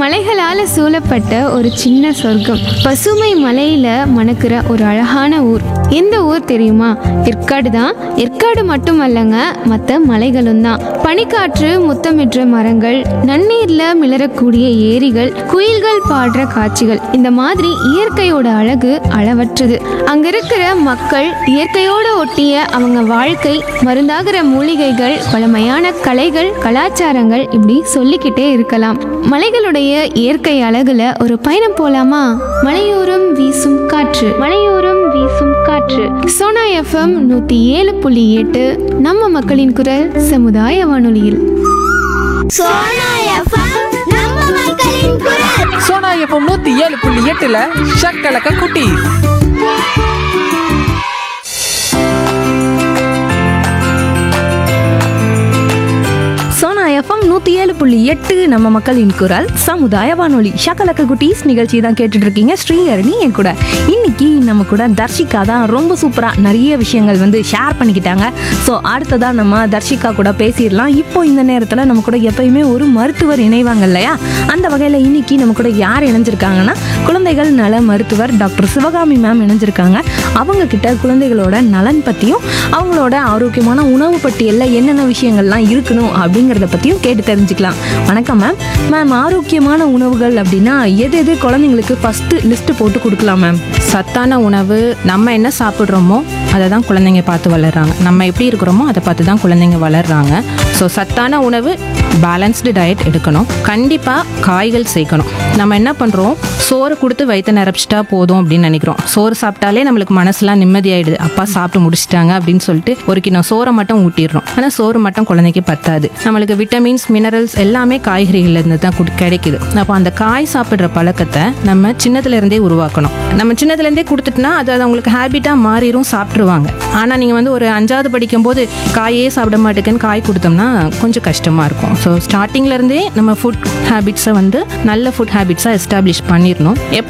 மலைகளால சூழப்பட்ட ஒரு சின்ன சொர்க்கம் பசுமை மலையில மணக்கிற ஒரு அழகான ஊர் எந்த ஊர் தெரியுமா ஏற்காடு தான் ஏற்காடு மட்டுமல்லங்க மற்ற மலைகளும் தான் பனிக்காற்று முத்தமிடுற மரங்கள் நன்னீர்ல மிளறக்கூடிய ஏரிகள் குயில்கள் பாடுற காட்சிகள் இந்த மாதிரி இயற்கையோட அழகு அளவற்றது அங்க இருக்கிற மக்கள் இயற்கையோட ஒட்டிய அவங்க வாழ்க்கை மருந்தாகிற மூலிகைகள் பழமையான கலைகள் கலாச்சாரங்கள் இப்படி சொல்லிக்கிட்டே இருக்கலாம் மலைகளுடைய இயற்கை அழகுல ஒரு பயணம் போலாமா மலையோரம் வீசும் காற்று மலையோரம் வீசும் காற்று சோனா எஃப்எம் நூத்தி ஏழு புள்ளி எட்டு நம்ம மக்களின் குரல் சமுதாய வானொலியில் சோனா எஃப்எம் நம்ம மக்களின் குரல் சோனா எஃப்எம் நூத்தி ஏழு புள்ளி எட்டுல ஷக்கலக்க குட்டி சோனா எஃப்எம் நூற்றி ஏழு புள்ளி எட்டு நம்ம மக்களின் குரல் சமுதாய வானொலி ஷக்கலக்க குட்டீஸ் நிகழ்ச்சி தான் கேட்டுட்டு இருக்கீங்க ஸ்ரீஹரணி என் கூட இன்னைக்கு நம்ம கூட தர்ஷிகா தான் ரொம்ப சூப்பராக நிறைய விஷயங்கள் வந்து ஷேர் பண்ணிக்கிட்டாங்க ஸோ அடுத்ததாக நம்ம தர்ஷிகா கூட பேசிடலாம் இப்போ இந்த நேரத்தில் நம்ம கூட எப்பயுமே ஒரு மருத்துவர் இணைவாங்க இல்லையா அந்த வகையில் இன்னைக்கு நம்ம கூட யார் இணைஞ்சிருக்காங்கன்னா குழந்தைகள் நல மருத்துவர் டாக்டர் சிவகாமி மேம் இணைஞ்சிருக்காங்க அவங்க கிட்ட குழந்தைகளோட நலன் பற்றியும் அவங்களோட ஆரோக்கியமான உணவு பட்டியலில் என்னென்ன விஷயங்கள்லாம் இருக்கணும் அப்படிங்கிறத பற்றியும் கேட்டு தெரிஞ்சுக்கலாம் வணக்கம் மேம் மேம் ஆரோக்கியமான உணவுகள் அப்படின்னா எது எது குழந்தைங்களுக்கு ஃபஸ்ட்டு லிஸ்ட்டு போட்டு கொடுக்கலாம் மேம் சத்தான உணவு நம்ம என்ன சாப்பிட்றோமோ அதை தான் குழந்தைங்க பார்த்து வளர்றாங்க நம்ம எப்படி இருக்கிறோமோ அதை பார்த்து தான் குழந்தைங்க வளர்றாங்க ஸோ சத்தான உணவு பேலன்ஸ்டு டயட் எடுக்கணும் கண்டிப்பாக காய்கள் சேர்க்கணும் நம்ம என்ன பண்ணுறோம் சோறு கொடுத்து வயிற்ற நிரப்பிச்சிட்டா போதும் அப்படின்னு நினைக்கிறோம் சோறு சாப்பிட்டாலே நம்மளுக்கு மனசுலாம் நிம்மதியாயிடுது அப்பா சாப்பிட்டு முடிச்சிட்டாங்க அப்படின்னு சொல்லிட்டு ஒரு கிலோ சோறை மட்டும் ஊட்டிடுறோம் ஆனால் சோறு மட்டும் குழந்தைக்கு பத்தாது நம்மளுக்கு விட்டமின்ஸ் மினரல்ஸ் எல்லாமே காய்கறிகள்ல இருந்து தான் குடி- கிடைக்குது அப்போ அந்த காய் சாப்பிட்ற பழக்கத்தை நம்ம சின்னதுல இருந்தே உருவாக்கணும் நம்ம சின்னதுல இருந்தே கொடுத்துட்டுனா அது அது அவங்களுக்கு ஹேபிட்டாக மாறிடும் சாப்பிட்ருவாங்க ஆனால் நீங்கள் வந்து ஒரு அஞ்சாவது படிக்கும்போது காயே சாப்பிட மாட்டேங்குன்னு காய் கொடுத்தோம்னா கொஞ்சம் கஷ்டமாக இருக்கும் ஸோ ஸ்டார்டிங்ல இருந்தே நம்ம ஃபுட் ஹேபிட்ஸை வந்து நல்ல ஃபுட் ஹேபிட்ஸாக எஸ்டாப்ளிஷ் பண்ணிடணும் எப்போ